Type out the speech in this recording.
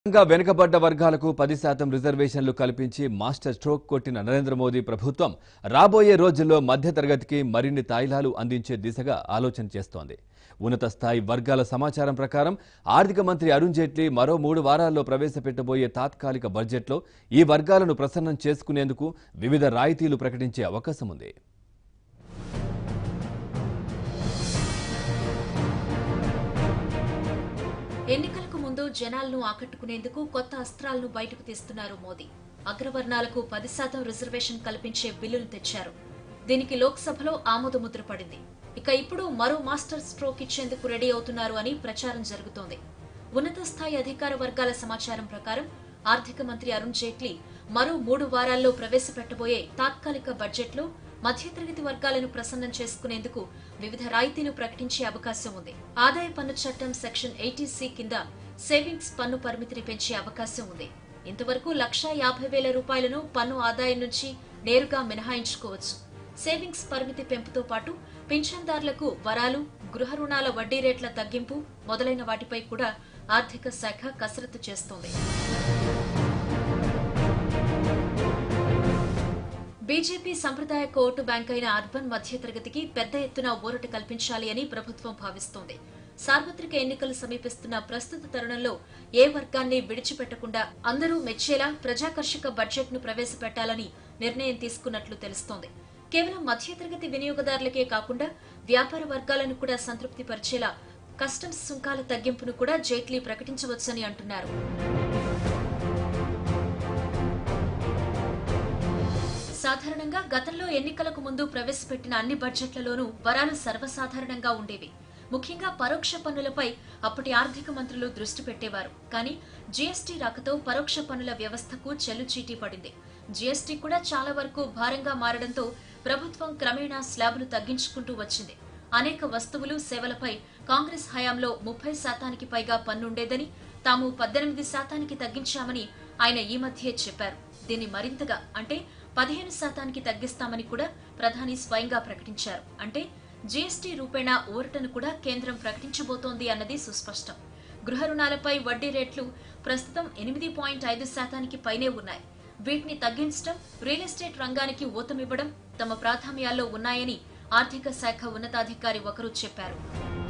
ఇంకా వెనుకబడ్డ వర్గాలకు పది శాతం రిజర్వేషన్లు కల్పించి మాస్టర్ స్ట్రోక్ కొట్టిన నరేంద్ర మోదీ ప్రభుత్వం రాబోయే రోజుల్లో మధ్యతరగతికి మరిన్ని తాయిలాలు అందించే దిశగా ఆలోచన చేస్తోంది ఉన్నత స్థాయి వర్గాల సమాచారం ప్రకారం ఆర్థిక మంత్రి అరుణ్ జైట్లీ మరో మూడు వారాల్లో ప్రవేశపెట్టబోయే తాత్కాలిక బడ్జెట్లో ఈ వర్గాలను ప్రసన్నం చేసుకునేందుకు వివిధ రాయితీలు ప్రకటించే అవకాశం ఉంది ఎన్నికలకు ముందు జనాలను ఆకట్టుకునేందుకు కొత్త అస్త్రాలను బయటకు తీస్తున్నారు మోదీ అగ్రవర్ణాలకు పది శాతం రిజర్వేషన్ కల్పించే బిల్లును తెచ్చారు దీనికి లోక్సభలో ఆమోదముద్ర పడింది ఇక ఇప్పుడు మరో మాస్టర్ స్ట్రోక్ ఇచ్చేందుకు రెడీ అవుతున్నారు అని ప్రచారం జరుగుతోంది ఉన్నత స్థాయి అధికార వర్గాల సమాచారం ప్రకారం ఆర్థిక మంత్రి అరుణ్ జైట్లీ మరో మూడు వారాల్లో ప్రవేశపెట్టబోయే తాత్కాలిక బడ్జెట్లో మధ్యతరగతి వర్గాలను ప్రసన్నం చేసుకునేందుకు వివిధ రాయితీలు ప్రకటించే అవకాశం ఉంది ఆదాయ పన్ను చట్టం సెక్షన్ ఎయిటీ సి కింద సేవింగ్స్ పన్ను పరిమితిని పెంచే అవకాశం ఉంది ఇంతవరకు లక్షా యాభై వేల రూపాయలను పన్ను ఆదాయం నుంచి నేరుగా మినహాయించుకోవచ్చు సేవింగ్స్ పరిమితి పెంపుతో పాటు పింఛన్దారులకు వరాలు గృహ రుణాల వడ్డీ రేట్ల తగ్గింపు మొదలైన వాటిపై కూడా ఆర్థిక శాఖ కసరత్తు చేస్తోంది బీజేపీ సంప్రదాయ ఓటు బ్యాంక్ అయిన అర్బన్ మధ్యతరగతికి పెద్ద ఎత్తున ఊరట కల్పించాలి అని ప్రభుత్వం భావిస్తోంది సార్వత్రిక ఎన్నికలు సమీపిస్తున్న ప్రస్తుత తరుణంలో ఏ వర్గాన్ని విడిచిపెట్టకుండా అందరూ మెచ్చేలా ప్రజాకర్షక బడ్జెట్ ను ప్రవేశపెట్టాలని నిర్ణయం తీసుకున్నట్లు తెలుస్తోంది కేవలం మధ్యతరగతి వినియోగదారులకే కాకుండా వ్యాపార వర్గాలను కూడా సంతృప్తి పరిచేలా కస్టమ్స్ సుంకాల తగ్గింపును కూడా జైట్లీ ప్రకటించవచ్చని అంటున్నారు సాధారణంగా గతంలో ఎన్నికలకు ముందు ప్రవేశపెట్టిన అన్ని బడ్జెట్లలోనూ వరాలు సర్వసాధారణంగా ఉండేవి ముఖ్యంగా పరోక్ష పన్నులపై అప్పటి ఆర్థిక మంత్రులు దృష్టి పెట్టేవారు కానీ జీఎస్టీ రాకతో పరోక్ష పన్నుల వ్యవస్థకు చెల్లుచీటీ పడింది జీఎస్టీ కూడా చాలా వరకు భారంగా మారడంతో ప్రభుత్వం క్రమేణా స్లాబులు తగ్గించుకుంటూ వచ్చింది అనేక వస్తువులు సేవలపై కాంగ్రెస్ హయాంలో ముప్పై శాతానికి పైగా పన్నుండేదని తాము పద్దెనిమిది శాతానికి తగ్గించామని ఆయన ఈ మధ్యే చెప్పారు దీన్ని మరింతగా అంటే పదిహేను శాతానికి తగ్గిస్తామని కూడా ప్రధాని స్వయంగా ప్రకటించారు అంటే జీఎస్టీ రూపేణా ఊరటను కూడా కేంద్రం ప్రకటించబోతోంది అన్నది సుస్పష్టం గృహ రుణాలపై వడ్డీ రేట్లు ప్రస్తుతం ఎనిమిది పాయింట్ ఐదు శాతానికి పైనే ఉన్నాయి వీటిని తగ్గించడం రియల్ ఎస్టేట్ రంగానికి ఊతమివ్వడం తమ ప్రాధాన్యాల్లో ఉన్నాయని ఆర్థిక శాఖ ఉన్నతాధికారి ఒకరు చెప్పారు